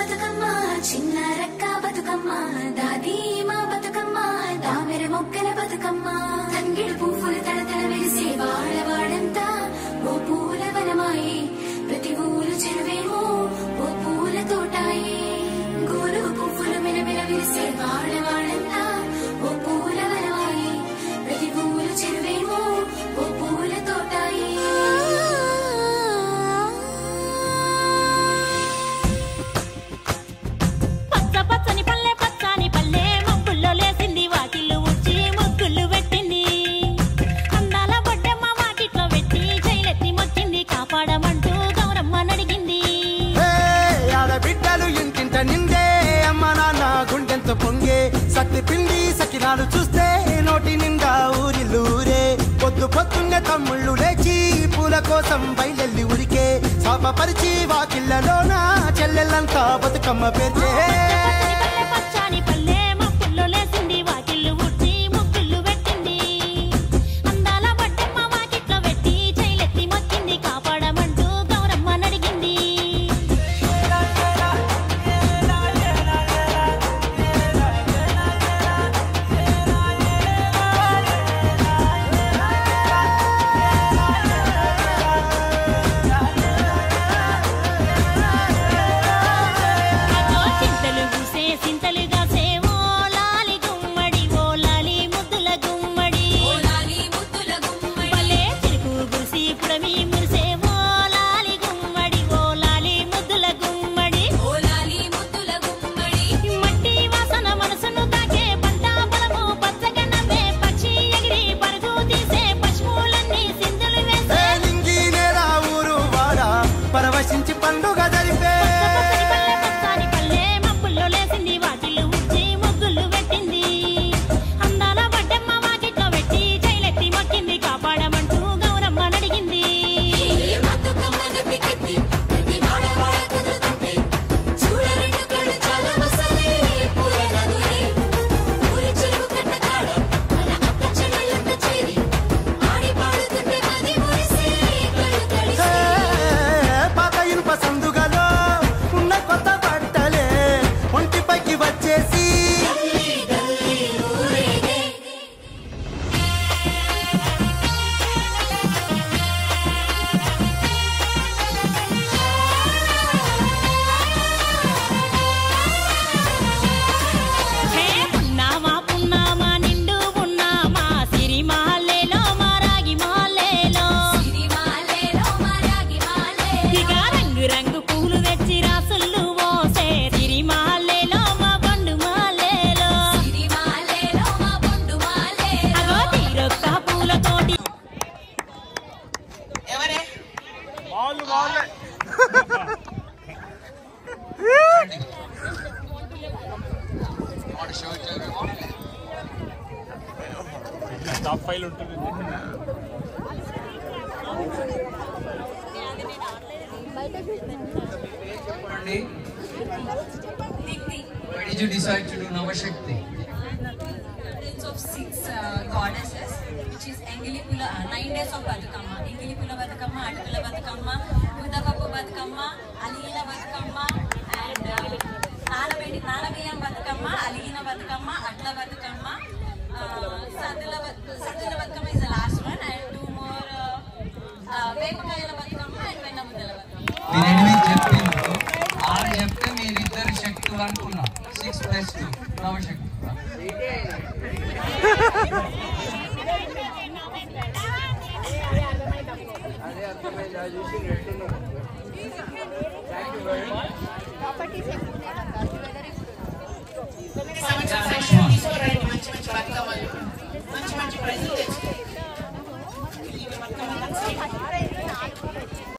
బతుకమ్మ చిన్న రక్క బతుకమ్మ దాది మా బతుకమ్మ దామెర మొక్కల బతుకమ్మ తంగిడు పువ్వులు తడతల వెలిసే వాడవాడంతా ఓ పూల వనమాయే ప్రతి ఊరు చెరువేమో ఓ పూల తోటాయే గోరు పువ్వులు మెలమెల విరిసే వాడవాడంతా ఓ పూల వనమాయే ప్రతి ఊరు చెరువేమో ఓ పూల తోటాయే పచ్చ పచ్చని పల్లె పచ్చని పల్లె మబ్బుల్లో లేసింది వాకిళ్ళు ఉచ్చి ముగ్గులు పెట్టింది అందాల బొడ్డమ్మ వాకిట్లో పెట్టి జైలెత్తి మొక్కింది కాపాడమంటూ గౌరమ్మ నడిగింది హే, ఆడబిడ్డలు ఇంటింట నిండే అమ్మ నాన్న గుండెంత పొంగే సత్తి పిండి సకినాలు చూస్తే నోటి నిండా ఊరిల్లూరే పొద్దు పొద్దున్నే తమ్ముళ్ళు లేచి పూల కోసం బయలెల్లి ఉరికే శాపపరిచి వాకిళ్ళలోన చెల్లెళ్ళంతా బతుకమ్మ పేర్చే పచ్చని పల్లె పచ్చని పల్లె మబ్బుల్లో లేసింది వాకిళ్ళు ఉచ్చి ముగ్గులు పెట్టింది అందాల బొడ్డమ్మ వాకిట్లో పెట్టి జైలెత్తి మొక్కింది కాపాడమంటూ గౌరమ్మ నడిగింది అగో చింతలు పూసే చింతలు కాసే ఓ లాలి గుమ్మడి ఓ లాలి ముద్దుల గుమ్మడి భలే చిరుకు గురిసి పుడమి మురిసే ఓ లాలి గుమ్మడి ఓ లాలి ముద్దుల గుమ్మడి మట్టి వాసన మనసును తాకే పంట పొలము పచ్చగా నవ్వే పక్షి ఎగిరి పరుగు తీసే పశువులన్నీ సింధులు వేసే లింగి నేరా ఊరు వాడా పరవశించి పండుగ జరిపే పచ్చని పల్లె పచ్చని పల్లె మబ్బుల్లో లేసింది వాకిళ్ళు ఉచ్చి ముగ్గులు పెట్టింది అందాల బడ్డమ్మ వాకిట్లో పెట్టి జైలెత్తి మొక్కింది కాపాడమంటూ గౌరమ్మ నడిగింది హే, పాత ఇనుప సందుగలో ఉన్న కొత్త బట్టలే ఒంటిపైకి వచ్చేసి హే పున్నామా పున్నామా నిండు పున్నామా సిరిమాలేలో మారాగి మాలేలో ఇక రంగు రంగు పూలు తెచ్చి రాసులు పోసే సిరిమాలేలో మా బండు మాలేలో అగో తీరొక్క పూలతోటి టాప్ ఫైల్ ఉంటుంది చెప్పండి Why did you decide to do Navashakti? Prince of six uh, goddesses, which is Engilipula, uh, nine days of Batukama. Engilipula Batukama, Atakula Batukama, Udavapu Batukama, Alila Batukama, and uh, Nanabedi, Nanabiyam Batukama, Alina Batukama, Atla Batukama, uh, Satila Bat- Satila Batukama is the last one, and two more uh, uh, Vepakayala Batukama and Venamudala Batukama. మీరు ఎనిమిది చెప్పిండ్రు ఆరు చెప్తే మీరు ఇద్దరు శక్తులు అనుకున్నా six plus two నవశక్తి అదే అర్థమైంది అది చూసి